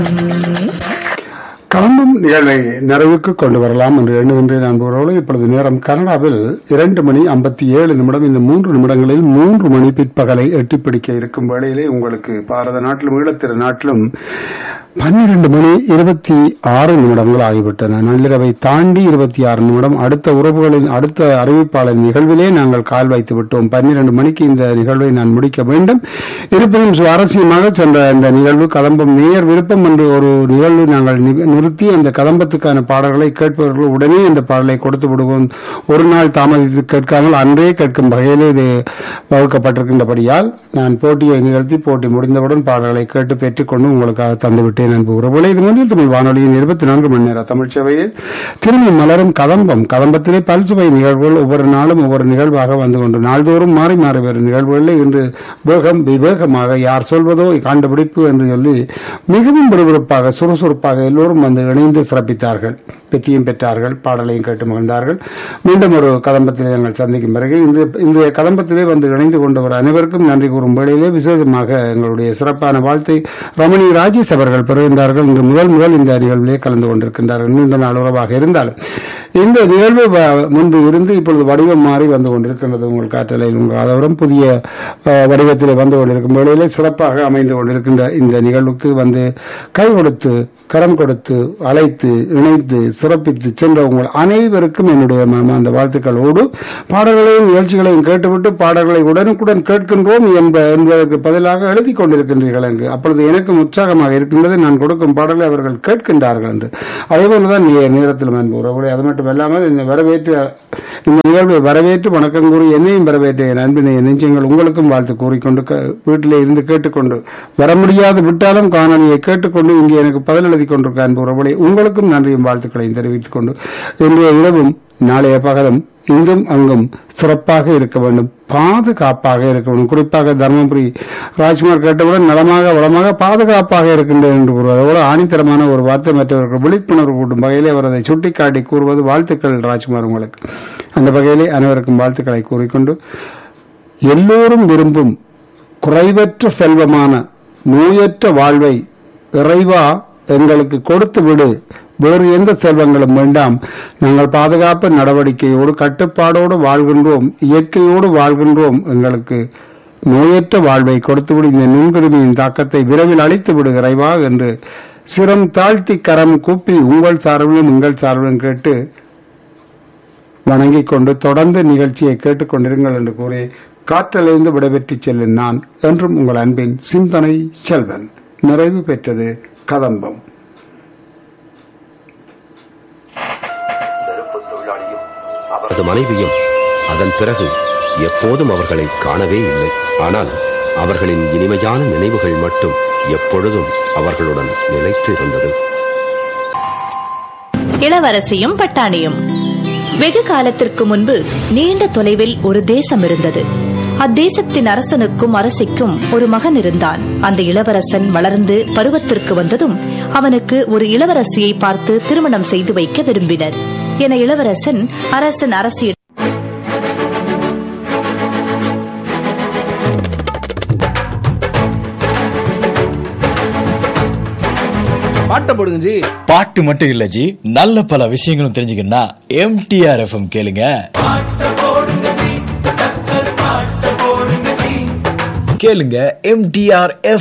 கலம்பும் நிகழ்வை நிறைவுக்கு கொண்டு வரலாம் என்று எண்ணுகின்றேன் அன்புகளோடு இப்பொழுது நேரம் கனடாவில் இரண்டு மணி ஐம்பத்தி ஏழு நிமிடம் இந்த மூன்று நிமிடங்களில் மூன்று மணி பிற்பகலை எட்டிப்பிடிக்க இருக்கும் வேளையிலே உங்களுக்கு பாரத நாட்டிலும் ஈழத்திரு நாட்டிலும் பன்னிரண்டு மணி இருபத்தி ஆறு நிமிடங்கள் ஆகிவிட்டன நள்ளிரவை தாண்டி இருபத்தி ஆறு நிமிடம் அடுத்த உறவுகளின் அடுத்த அறிவிப்பாளர் நிகழ்விலே நாங்கள் கால் வைத்து விட்டோம் பன்னிரண்டு மணிக்கு இந்த நிகழ்வை நான் முடிக்க வேண்டும் இருப்பினும் சுவாரஸ்யமாக சென்ற இந்த நிகழ்வு கதம்பம் நேயர் விருப்பம் என்று ஒரு நிகழ்வு நாங்கள் நி- நிறுத்தி அந்த கதம்பத்துக்கான பாடல்களை கேட்பவர்கள் உடனே இந்த பாடலை கொடுத்து விடுவோம் ஒரு நாள் தாமதித்து கேட்காமல் அன்றே கேட்கும் வகையிலே இது வகுக்கப்பட்டிருக்கின்றபடியால் நான் போட்டியை நிகழ்த்தி போட்டி முடிந்தவுடன் பாடல்களை கேட்டு பெற்றுக்கொண்டு உங்களுக்காக தந்துவிட்டேன் அன்பு உறவுகளை இது முன்னில் தமிழ் வானொலியின் இருபத்தி நான்கு மணி நேர தமிழ் சேவையில் திரும்பி மலரும் கதம்பம் கதம்பத்திலே பல்சுவை நிகழ்வுகள் ஒவ்வொரு நாளும் ஒவ்வொரு நிகழ்வாக வந்து கொண்டு நாள்தோறும் மாறி மாறி வரும் நிகழ்வுகளில் இன்று வேகம் விவேகமாக யார் சொல்வதோ கண்டுபிடிப்பு என்று சொல்லி மிகவும் விறுவிறுப்பாக சுறுசுறுப்பாக எல்லோரும் வந்து இணைந்து சிறப்பித்தார்கள் வெற்றியும் பெற்றார்கள் பாடலையும் கேட்டு மகிழ்ந்தார்கள் மீண்டும் ஒரு கதம்பத்திலே நாங்கள் சந்திக்கும் பிறகு இந்த இன்றைய கதம்பத்திலே வந்து இணைந்து கொண்டவர் அனைவருக்கும் நன்றி கூறும் வேளையிலே விசேஷமாக எங்களுடைய சிறப்பான வாழ்த்தை ரமணி ராஜேஷ் அவர்கள் பெறுகின்றார்கள் இன்று முதல் முதல் இந்த நிகழ்விலே கலந்து கொண்டிருக்கின்றார்கள் நீண்ட நாள் உறவாக இருந்தாலும் இந்த நிகழ்வு வ- முன்பு இருந்து இப்பொழுது வடிவம் மாறி வந்து கொண்டிருக்கின்றது உங்கள் காற்றலையில் உங்கள் ஆதரவும் புதிய அஹ், வடிவத்திலே வந்து கொண்டிருக்கும் வேளையிலே சிறப்பாக அமைந்து கொண்டிருக்கின்ற இந்த நிகழ்வுக்கு வந்து கை கொடுத்து கரம் கொடுத்து அழைத்து இணைத்து சிறப்பித்து சென்ற உங்கள் அனைவருக்கும் என்னுடைய மனமார்ந்த வாழ்த்துக்களோடு பாடல்களையும் நிகழ்ச்சிகளையும் கேட்டுவிட்டு பாடல்களை உடனுக்குடன் கேட்கின்றோம் என்ப என்பதற்கு பதிலாக எழுதி கொண்டிருக்கின்றீர்கள் என்று அப்பொழுது எனக்கும் உற்சாகமாக இருக்கின்றது நான் கொடுக்கும் பாடலை அவர்கள் கேட்கின்றார்கள் என்று அதேபோலதான் நீ நேரத்தில் அன்பு உறவுகளை அது மட்டுமல்லாமல் இந்த வரவேற்று இந்த நிகழ்வை வரவேற்று வணக்கம் கூறி என்னையும் வரவேற்ற என் அன்பினை நெஞ்சங்கள் உங்களுக்கும் வாழ்த்து கூறிக்கொண்டு க- வீட்டிலே இருந்து கேட்டுக்கொண்டு வர முடியாது விட்டாலும் காணொலியை கேட்டுக்கொண்டு இங்கே எனக்கு பதில் எழுதி கொண்டிருக்க அன்பு உறவுகளை உங்களுக்கும் நன்றியும் வாழ்த்துக்களையும் தெரிவித்துக் கொண்டு இன்றைய இரவும் நாளைய பகலும் இங்கும் அங்கும் சிறப்பாக இருக்க வேண்டும் பாதுகாப்பாக இருக்க வேண்டும் குறிப்பாக தர்மபுரி ராஜ்குமார் கேட்டவுடன் நலமாக வளமாக பாதுகாப்பாக இருக்கின்றது என்று கூறுவது அதோடு ஆணித்தரமான ஒரு வார்த்தை மற்றவர்கள் விழிப்புணர்வு கூட்டும் வகையிலே அவர் அதை சுட்டிக்காட்டி கூறுவது வாழ்த்துக்கள் ராஜ்குமார் உங்களுக்கு அந்த வகையிலே அனைவருக்கும் வாழ்த்துக்களை கூறிக்கொண்டு எல்லோரும் விரும்பும் குறைவற்ற செல்வமான நோயற்ற வாழ்வை இறைவா எங்களுக்கு கொடுத்து விடு வேறு எந்த செல்வங்களும் வேண்டாம் நாங்கள் பாதுகாப்பு நடவடிக்கையோடு கட்டுப்பாடோடு வாழ்கின்றோம் இயற்கையோடு வாழ்கின்றோம் எங்களுக்கு நோயற்ற வாழ்வை கொடுத்துவிடு இந்த நுண்கிருமியின் தாக்கத்தை விரைவில் அழித்து விடு இறைவா என்று சிரம் தாழ்த்தி கரம் கூப்பி உங்கள் சார்பிலும் உங்கள் சார்பிலும் கேட்டு வணங்கிக் கொண்டு தொடர்ந்து நிகழ்ச்சியை கேட்டுக்கொண்டிருங்கள் என்று கூறி காற்றலிருந்து விடைபெற்று செல்லும் நான் என்றும் உங்கள் அன்பின் சிந்தனை செல்வன் நிறைவு பெற்றது கதம்பம் அவரது மனைவியும் அதன் பிறகு எப்போதும் அவர்களை காணவே இல்லை ஆனால் அவர்களின் இனிமையான நினைவுகள் மட்டும் எப்பொழுதும் அவர்களுடன் நிலைத்து இருந்தது இளவரசியும் பட்டாணியும் வெகு காலத்திற்கு முன்பு நீண்ட தொலைவில் ஒரு தேசம் இருந்தது அத்தேசத்தின் அரசனுக்கும் அரசிக்கும் ஒரு மகன் இருந்தான் அந்த இளவரசன் வளர்ந்து பருவத்திற்கு வந்ததும் அவனுக்கு ஒரு இளவரசியை பார்த்து திருமணம் செய்து வைக்க விரும்பினர் என இளவரசன் அரசன் அரசியல் பாட்டை போடுங்க ஜி பாட்டு மட்டும் இல்ல ஜி நல்ல பல விஷயங்களும் தெரிஞ்சுக்கணும்னா எம்டிஆர் எஃப்எம் கேளுங்க கேளுங்க எம்டிஆர் எஃப்